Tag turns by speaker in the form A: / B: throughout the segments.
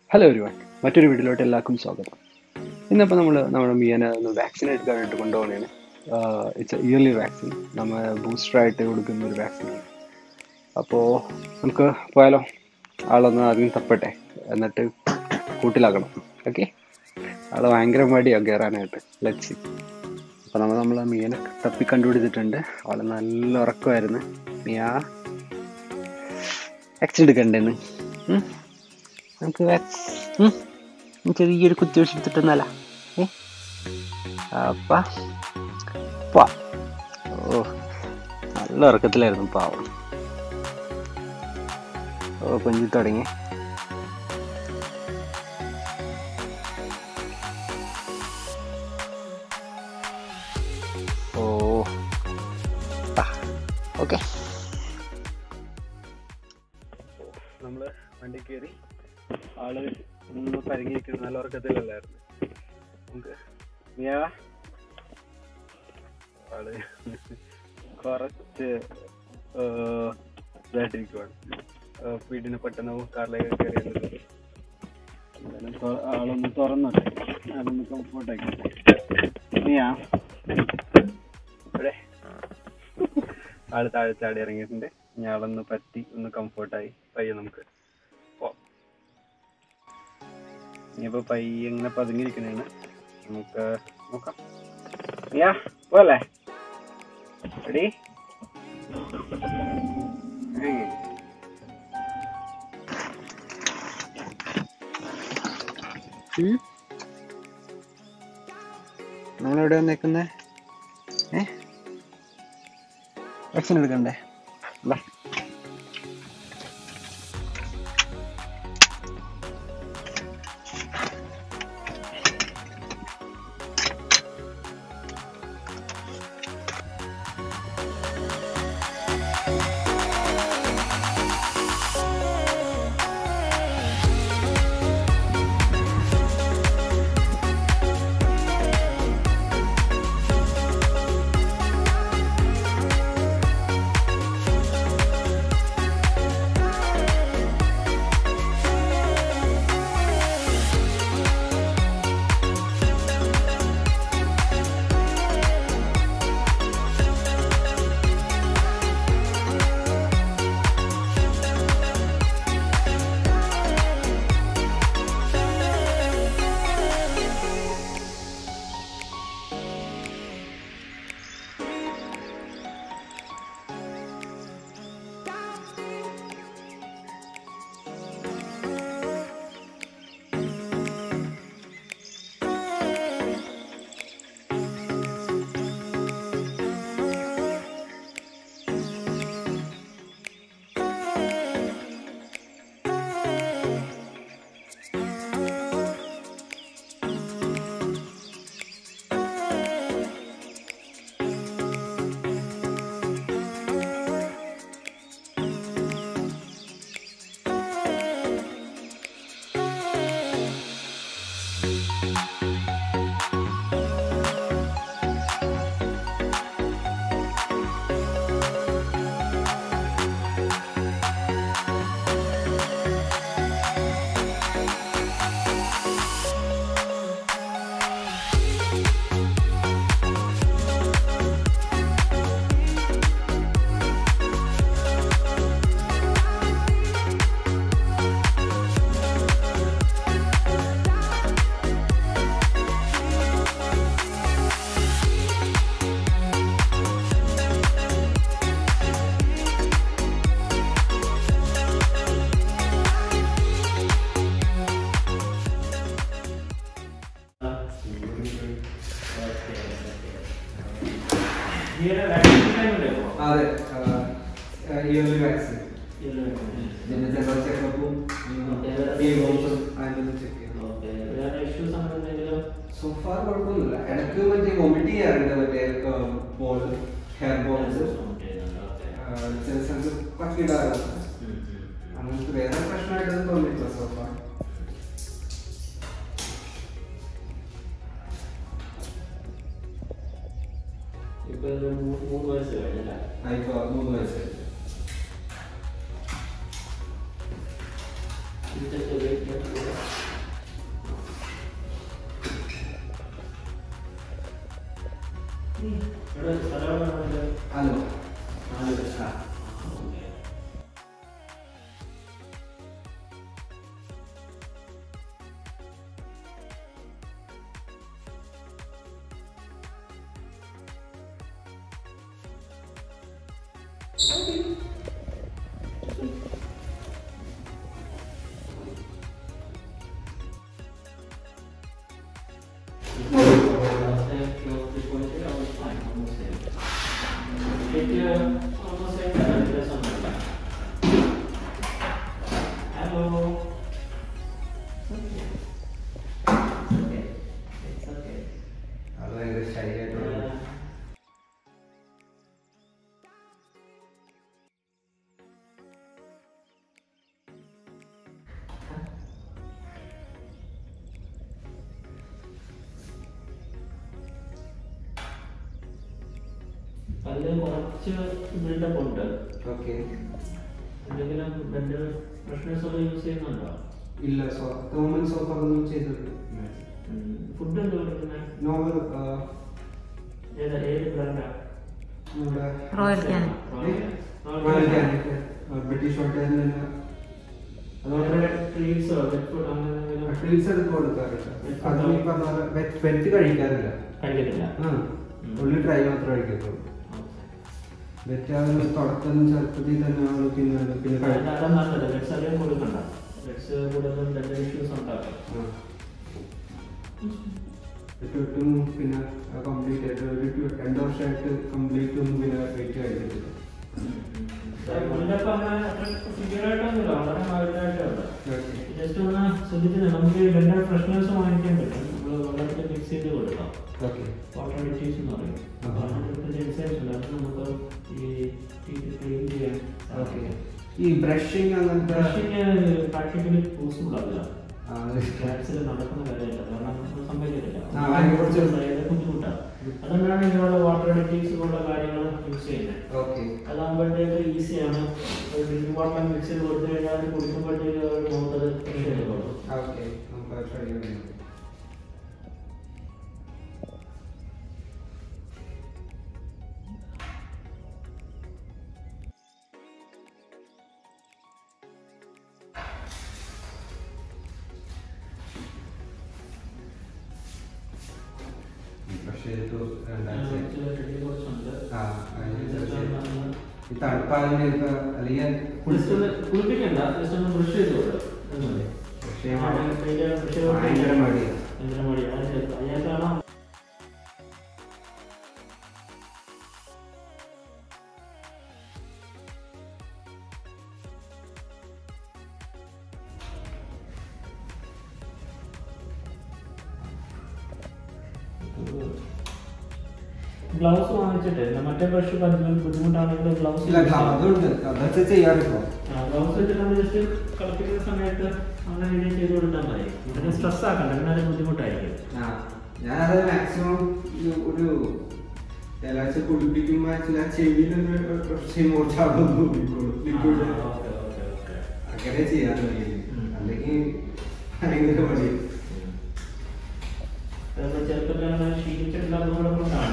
A: Hello ഒരുവൺ മറ്റൊരു വീഡിയോയിലോട്ട് എല്ലാവർക്കും സ്വാഗതം ഇന്നിപ്പോൾ നമ്മൾ നമ്മുടെ മിയനെ ഒന്ന് വാക്സിൻ എടുക്കാനായിട്ട് കൊണ്ടുപോകണേണ് ഇറ്റ്സ് ഇയർലി വാക്സിൻ നമ്മൾ ബൂസ്റ്ററായിട്ട് കൊടുക്കുന്ന ഒരു വാക്സിനാണ് അപ്പോൾ നമുക്ക് പോയാലോ ആളൊന്ന് ആദ്യം തപ്പട്ടെ എന്നിട്ട് കൂട്ടിലാക്കണം ഓക്കെ ആൾ ഭയങ്കര മടിയാണ് കയറാനായിട്ട് ലെറ്റ്സി അപ്പോൾ നമ്മൾ നമ്മൾ മിയനെ തപ്പി കണ്ടുപിടിച്ചിട്ടുണ്ട് ആൾ നല്ല ഉറക്കമായിരുന്നു മിയ വാക്സിൻ എടുക്കണ്ടേന്ന് ഉം? നമുക്ക് വാക്സ് ഉം? ചെറിയൊരു കുത്തി വെച്ചെടുത്തിട്ടെന്നല്ല ഏ അപ്പ പോ. ഓ നല്ല ഉറക്കത്തിലായിരുന്നു പാവം ഓ കൊഞ്ചി തുടങ്ങി ഓ ഓക്കെ നമ്മൾ വണ്ടി കയറി ആള് ഒന്ന് പരങ്ങിയിരിക്കുന്നത് നല്ല ഉറക്കത്തിലല്ലായിരുന്നു നമുക്ക് മിയ ആള് കുറച്ച് ഏർ, ഇതായിട്ടിരിക്കുവാണ് ഏർ, വീടിന് പെട്ടെന്ന് കാറിലേക്ക് കയറി വന്നിട്ടുണ്ട്. എന്തായാലും തൊ- ആളൊന്ന് തുറന്നോട്ടെ അതൊന്ന് കംഫോർട്ട് ആക്കി മിയ ഇവിടെ ആള് താഴെ ചാടി ഇറങ്ങിയിട്ടുണ്ട് ഞാളൊന്ന് പറ്റി ഒന്ന് കംഫോർട്ടായി പയ്യെ നമുക്ക് പോവാം ഇനിയിപ്പോ പയ്യെ ഇങ്ങനെ പതുങ്ങിയിരിക്കണേണ് നമുക്ക് നോക്കാം യാ പോലെ റെഡി നമ്മളെവിടെ വന്നേക്കുന്നേ ഏ വാക്സിൻ എടുക്കണ്ടേ വാ
B: അതെ ഇയർലി വാക്സിൻ പിന്നെ ജനറൽ ചെക്കപ്പും അതിനൊന്നും ചെക്ക് ചെയ്യണം സോ ഫാർ കുഴപ്പമൊന്നുമില്ല ഇടയ്ക്ക് മറ്റേ വൊമിറ്റ് ചെയ്യാറുണ്ട് മറ്റേ ബോൾ ഹെയർ ബോൾസ് ചില സ്ഥലത്ത് പറ്റിയിടാറുണ്ട് അങ്ങനത്തെ വേറെ പ്രശ്നമായിട്ടൊന്നും തോന്നിയിട്ടില്ല സോ ഫാർ
C: ഇപ്പൊ ഒരു മൂ- മൂന്ന് വയസ്സ് കഴിഞ്ഞല്ലേ
B: ഇപ്പൊ മൂന്ന് വയസ്സായി
C: ഇന്നത്തെ വെയിറ്റ് ഇവിടെ സ്ഥലം എവിടെ ഉണ്ട്?
B: ഹലോ
C: നാല് പേര്. ആ, okay. Hello. Okay. It's okay.
B: അത് ഭയങ്കര ഷൈ ആയിട്ടുള്ള
C: അതില് കുറച്ച് ബിൽഡപ്പ് ഉണ്ട്
B: ഓക്കെ
C: എന്തെങ്കിലും ബെഡ് ഫ്രഷ്നസ് ഒക്കെ യൂസ് ചെയ്യുന്നുണ്ടോ
B: ഇല്ല സോ തോമൻ സോപ്പ് അതൊന്നും ചെയ്തിട്ടുണ്ട്
C: ഫുഡ് എന്ത് കൊടുക്കുന്നത്
B: നോവൽ
C: ഏത് ഏത് ബ്രാൻഡാ
B: നമ്മുടെ
D: റോയൽ ക്യാൻ
B: റോയൽ ക്യാനറ്റ് ബ്രിട്ടീഷ് ഹോട്ടലിൽ നിന്ന്
C: അതുപോലെ ട്രീറ്റ്സോ വെറ്റ് ഫുഡ് അങ്ങനെ എന്തെങ്കിലും
B: ട്രീറ്റ്സ് എടുത്ത് കൊടുക്കാറില്ല അത് ഈ പറഞ്ഞ പോലെ വെറ്റ് വെറ്റ് കഴിക്കാറില്ല
C: കഴിക്കത്തില്ല
B: ആ ഉള്ളി ട്രൈ മാത്രമേ കഴിക്കത്തുള്ളൂ വെറ്റ് അതിന് തുടക്കം ചെറുപ്പത്തിൽ തന്നെ ആള് പിന്നെ പിന്നെ കഴിക്കും
C: അതാണ് നല്ലത് വെറ്റ്സ് അധികം കൊടുക്കണ്ട വെറ്റ്സ് കൂടുതലും ഡെന്റൽ ഇഷ്യൂസ് ഉണ്ടാക്കും
B: ഒട്ടും പിന്നെ കംപ്ലീറ്റ് ആയിട്ട് ഒരു two- രണ്ട് വർഷമായിട്ട് കംപ്ലീറ്റ് ഒന്നും പിന്നെ വെയിറ്റ് കഴിക്കത്തില്ല
C: ബിൽഡപ്പ് അങ്ങനെ അത്ര സിവിയർ ആയിട്ടൊന്നുമില്ല വളരെ മൈൽഡായിട്ടേ ഉള്ളൂ
B: Okay.
C: ജസ്റ്റ് ഒന്ന് ശ്രദ്ധിച്ചാൽ നമുക്ക് ഡെന്റൽ ഫ്രഷ്നസ് വാങ്ങിക്കാൻ പറ്റും നമ്മൾ വെള്ളത്തിൽ മിക്സ് ചെയ്ത് കൊടുക്കാം
B: Okay.
C: വാട്ടർ ഡിറ്റീസ് എന്ന് പറയും
B: ആഹാ.
C: അതിനകത്ത് എൻസൈംസ് ഉണ്ട് അത് നമുക്ക് ഈ ടീത്ത് ക്ലീൻ ചെയ്യാൻ
B: Okay. ഈ ബ്രഷിങ് അങ്ങനത്തെ
C: ബ്രഷിങ് പ്രാക്ടിക്കലി പോസിബിൾ അല്ല
B: ആ,
C: ക്ലാസിൽ നടക്കുന്ന കാര്യമല്ല കാരണം നമ്മൾ സമ്മതിക്കത്തില്ല
B: ആ, അതിനെ കുറിച്ച്
C: ഭയങ്കര ബുദ്ധിമുട്ടാണ് അതുകൊണ്ടാണ് ഇങ്ങനെയുള്ള വാട്ടർ ഡിറ്റീസ് പോലുള്ള കാര്യങ്ങൾ യൂസ് ചെയ്യുന്നത്
B: Okay.
C: അതാകുമ്പോഴത്തേക്ക് ഈസിയാണ് ഡ്രിങ്കിങ് വാട്ടർ മിക്സ് ചെയ്ത് കൊടുത്തു കഴിഞ്ഞാൽ അത് കുടിക്കുമ്പോഴത്തേക്ക് അവർ മുഖത്തത് ഫ്രഷ് ചെയ്തോളും
B: Okay. നമുക്ക് അത് try ചെയ്യാൻ പറ്റും. പക്ഷേ ഇത് രണ്ടാഴ്ച
C: കുറച്ചുണ്ട്
B: ആ അതിനനുസരിച്ച് ഈ തണുപ്പായതിന്റെ ഇപ്പൊ അല്ലെങ്കിൽ
C: ജസ്റ്റ് ഒന്ന് കുളിപ്പിക്കണ്ട ജസ്റ്റ് ഒന്ന് ബ്രഷ് ചെയ്ത് കൊടുക്കും
B: പക്ഷേ ഭയങ്കര മടിയാണ്
C: ഭയങ്കര മടിയാണ് അതിനകത്താണ് ഗ്ലൗസ് വാങ്ങിച്ചിട്ട് മറ്റേ ബ്രഷ് ബുദ്ധിമുട്ടാണെങ്കിൽ ഗ്ലൗസ്
B: ഇല്ല അതുണ്ട് അതൊക്കെ ചെയ്യാറിപ്പോ
C: ഗ്ലൗസ് വെച്ചിട്ട് നമ്മൾ ജസ്റ്റ് കളിപ്പിക്കുന്ന സമയത്ത് അങ്ങനെ രീതിയിൽ ചെയ്ത് കൊടുത്താൽ മതി പിന്നെ സ്ട്രെസ് ആക്കണ്ട പിന്നെ അത് ബുദ്ധിമുട്ടായിരിക്കും
B: ആ ഞാനത് മാക്സിമം ഒരു എല്ലാഴ്ച കുളിപ്പിക്കുമ്പോ ആക്ച്വലി ആ ചെവിയിലൊരു കുറച്ച് കുറച്ച് അവിടെ ഒന്ന് കുടിക്കുള്ളൂ ലിക്വിഡ്
C: ഓക്കെ ഓക്കെ ഓക്കെ
B: അങ്ങനെ ചെയ്യാൻ കഴിയും
C: ഉം.
B: അല്ലെങ്കിൽ ഭയങ്കര മടി
C: അതൊക്കെ ചെറുപ്പത്തിൽ അങ്ങനെ ശീലിച്ചിട്ടില്ലാത്തത് കൂടെ കൊണ്ടാണ്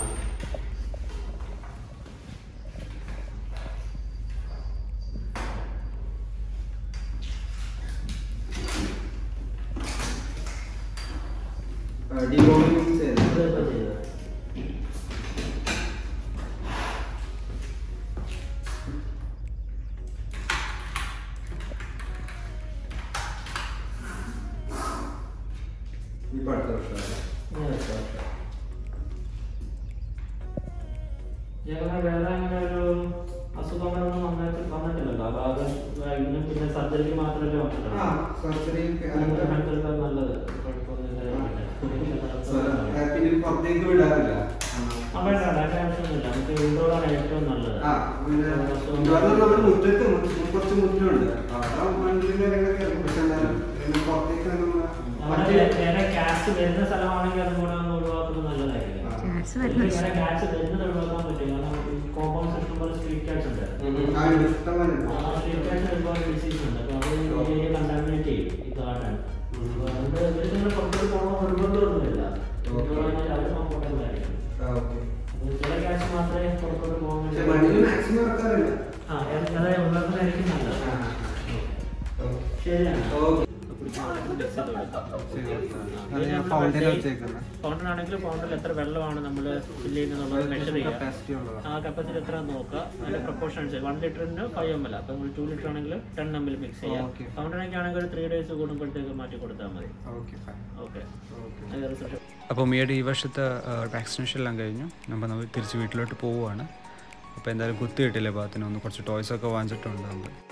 B: ഡിവോമിങ് ചെയ്തത്
C: അതൊക്കെ ചെയ്തത്
B: ഇപ്പൊ അടുത്ത വർഷമാണ്
C: ഞങ്ങളെ വേറെ അങ്ങനെ ഒരു അസുഖങ്ങളൊന്നും വന്നിട്ട് വന്നിട്ടില്ലല്ലോ അപ്പൊ അത് ഇതിനും പിന്നെ സർജറിക്ക് മാത്രമല്ലേ
B: ആ
C: വന്നിട്ടുള്ളൂ
B: സർജറി
C: ഹെൽത്ത് നല്ലത് കുഴപ്പമൊന്നുമില്ല
B: പിന്നെ പുറത്തേക്ക് വിടാറില്ല
C: ആ, വേണ്ട അതിന്റെ ആവശ്യമൊന്നുമില്ല നമുക്ക് ഇൻഡോറാണ് ഏറ്റവും നല്ലത്
B: ആ പിന്നെ ഇതുപോലെ നമ്മുടെ മുറ്റത്ത് മുറ്റ- കുറച്ച് മുറ്റുണ്ട് അവിടെ മണ്ണിന്റെ ഇടയിലൊക്കെ ഇറങ്ങും പക്ഷെ എന്നാലും പിന്നെ പുറത്തേക്ക് നമ്മൾ
C: അവിടെ വേറെ ക്യാഷ് വരുന്ന സ്ഥലമാണെങ്കിൽ അതും കൂടെ ഒന്ന് ഒഴിവാക്കുന്നത് നല്ലതായിരിക്കും
D: Cats വരുന്ന
C: വേറെ ക്യാഷ് വരുന്നത് ഒഴിവാക്കാൻ പറ്റും കാരണം കോമ്പൗണ്ട് സിസ്റ്റം പോലെ സ്ട്രീറ്റ് ക്യാറ്റ്സ് ഉണ്ട്
B: ആ ഇഷ്ടംപോലെ ഉണ്ട്.
C: ആ സ്ട്രീറ്റ് ക്യാറ്റ്സ് ഒരുപാട് ഡിസീസ് ഉണ്ട് അപ്പൊ അത് ഈ ഏരിയ കണ്ടാമിനേറ്റ് ചെയ്യും ഈ ഗാർഡൻ അതുകൊണ്ട് ഇവർക്ക് പുറത്തോട്ട് പോകണം നിർബന്ധമൊന്നുമില്ല
B: Okay.
C: അവർ കംഫർട്ടബിൾ ആയിരിക്കും
B: ആ, okay.
C: മാത്രമേ പുറത്തോട്ട് പോകാൻ
B: പക്ഷെ
C: വേണ്ടി
B: വണ്ടിയിൽ മാക്സിമം ഇറക്കാറില്ല
C: ആ അതായത് ഉള്ളതായിരിക്കും നല്ലത് ശരിയാണ്
B: ഫൗണ്ടൻ വെച്ചേക്കുന്നത്
C: ഫൗണ്ടൻ ആണെങ്കിൽ ഫൗണ്ടനിൽ എത്ര വെള്ളമാണ് നമ്മൾ ഫില്ല് ചെയ്യുന്നത് മെഷർ ചെയ്യുക
B: കപ്പാസിറ്റി ഉള്ളതാണ്
C: ആ കപ്പാസിറ്റി എത്ര നോക്കുക അതിന്റെ പ്രൊപ്പോർഷൻ അനുസരിച്ച് വൺ ലിറ്ററിന് ഫൈവ് എം എൽ അപ്പം നമ്മൾ ടു ലിറ്റർ ആണെങ്കിൽ ടെൻ എം എൽ മിക്സ് ചെയ്യാം
B: Okay.
C: ഫൗണ്ടനൊക്കെ ആണെങ്കിൽ ഒരു ത്രീ ഡേയ്സ് കൂടുമ്പോഴത്തേക്ക് മാറ്റി കൊടുത്താൽ മതി
B: okay fine
C: okay
B: okay
C: result
A: അപ്പോൾ മിയുടെ ഈ വർഷത്തെ വാക്സിനേഷൻ എല്ലാം കഴിഞ്ഞു നമ്മൾ നമ്മൾ തിരിച്ച് വീട്ടിലോട്ട് പോവുകയാണ് അപ്പോൾ എന്തായാലും കുത്തി കിട്ടില്ല ഭാഗത്തിന് ഒന്ന് കുറച്ച് ടോയ്സ് ഒക്കെ വാങ്ങിച്ചിട്ടുണ്ട് നമ്മൾ